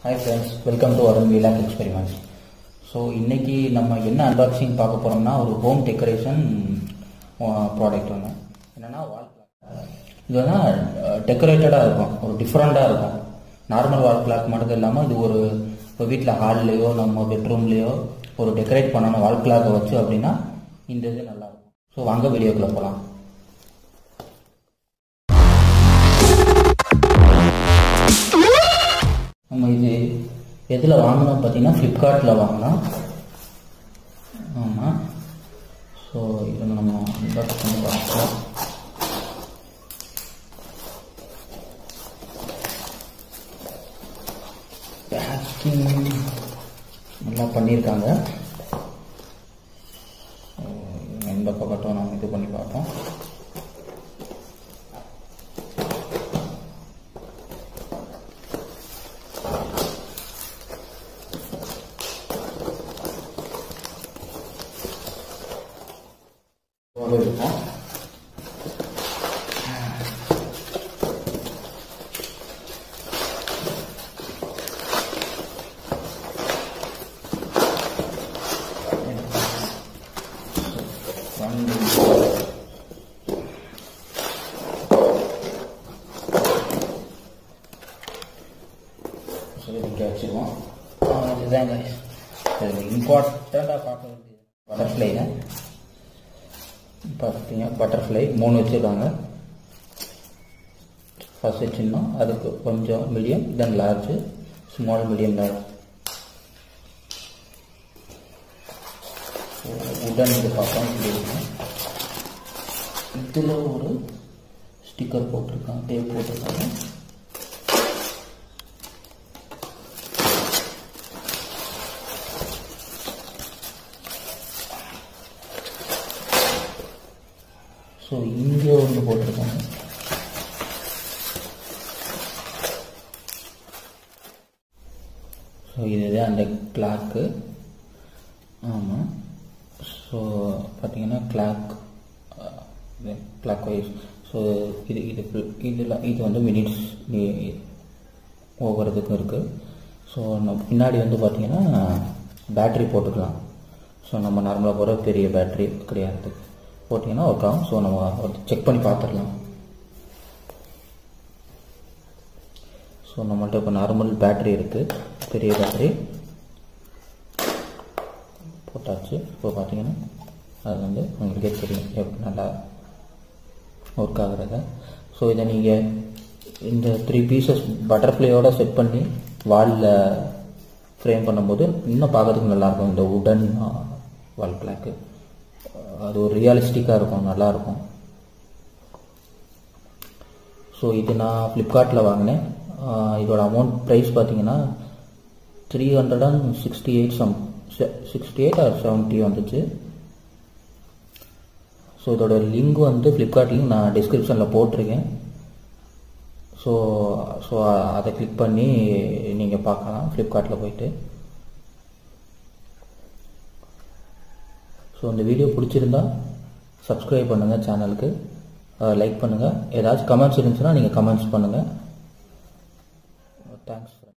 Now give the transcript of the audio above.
hi friends welcome to Arun வீலாக் experiments so இன்னைக்கு நம்ம என்ன அன்பாக்சிங் பார்க்க போகிறோம்னா ஒரு ஹோம் டெக்கரேஷன் ப்ராடக்ட் ஒன்று என்னென்னா வால் இது வந்து டெக்கரேட்டடாக இருக்கும் ஒரு டிஃப்ரெண்ட்டாக இருக்கும் நார்மல் வால் கிளாக் மட்டும் இல்லாமல் இது ஒரு இப்போ வீட்டில் ஹால்லையோ நம்ம பெட்ரூம்லேயோ ஒரு டெக்கரேட் பண்ணணும் வால் கிளாக்கை வச்சு அப்படின்னா இந்த இது நல்லாயிருக்கும் ஸோ வாங்க வீடியோக்குள்ளே போகலாம் நம்ம இது எதில் வாங்கினோம் பார்த்தீங்கன்னா ஃப்ளிப்கார்ட்டில் வாங்கினோம் ஆமாம் ஸோ இதை நம்ம அன்பாக்ஸ் பண்ணி பார்க்கலாம் பேக்கிங் நல்லா பண்ணியிருக்காங்க So, இந்த பக்கட்டும் நம்ம இது பண்ணி பார்ப்போம் போக இருக்கும் சொல்லி இங்கே வச்சுருவோம் இதுதாங்க இம்பார்ட்டண்ட்டாக பார்க்க வேண்டியது பட்டர்ஃப்ளைங்க பார்த்தீங்க பட்டர்ஃப்ளை மூணு வச்சுருக்காங்க ஃபஸ்ட்டு சின்னம் அதுக்கு கொஞ்சம் medium then large small medium large உடன் இது பார்ப்போம் இப்படி இருக்கும் இதில் ஒரு ஸ்டிக்கர் போட்டிருக்காங்க டேப் போட்டிருக்காங்க ஸோ இங்கே ஒன்று போட்டிருக்காங்க ஸோ இதுதான் அந்த கிளாக்கு ஆமாம் ஸோ பார்த்தீங்கன்னா கிளாக் கிளாக் வைஸ் ஸோ இது இது இதில் இது வந்து மினிட்ஸ் ஒவ்வொருத்துக்கும் இருக்குது ஸோ நம்ம பின்னாடி வந்து பார்த்தீங்கன்னா பேட்ரி போட்டுக்கலாம் ஸோ நம்ம நார்மலாக போகிற பெரிய பேட்ரி கிடையாது போட்டிங்கன்னா ஒர்க் ஆகும் ஸோ நம்ம செக் பண்ணி பார்த்துடலாம் ஸோ நம்மள்ட்ட இப்போ நார்மல் பேட்ரி இருக்குது பெரிய பேட்ரி போட்டாச்சு இப்போ பார்த்தீங்கன்னா அது வந்து உங்களுக்கே தெரியும் எப்படி நல்லா ஒர்க் ஆகுறத ஸோ இதை நீங்கள் இந்த த்ரீ பீசஸ் பட்டர்ஃப்ளையோட செட் பண்ணி வாலில் ஃப்ரேம் பண்ணும்போது இன்னும் பார்க்கறதுக்கு நல்லாயிருக்கும் இந்த உடன் வால் கிளாக்கு அது ஒரு ரியலிஸ்டிக்காக இருக்கும் நல்லாயிருக்கும் ஸோ இது நான் ஃப்ளிப்கார்ட்டில் வாங்கினேன் இதோட அமௌண்ட் ப்ரைஸ் பார்த்தீங்கன்னா three hundred and sixty eight some sixty eight or seventy வந்துச்சு ஸோ இதோட லிங்க் வந்து ஃப்ளிப்கார்ட் லிங்க் நான் டிஸ்கிரிப்ஷனில் போட்டிருக்கேன் ஸோ ஸோ அதை கிளிக் பண்ணி நீங்கள் பார்க்கலாம் ஃப்ளிப்கார்ட்டில் போயிட்டு ஸோ இந்த வீடியோ பிடிச்சிருந்தா சப்ஸ்கிரைப் பண்ணுங்கள் சேனலுக்கு லைக் பண்ணுங்கள் ஏதாச்சும் கமெண்ட்ஸ் இருந்துச்சுன்னா நீங்கள் கமெண்ட்ஸ் பண்ணுங்கள் தேங்க்ஸ்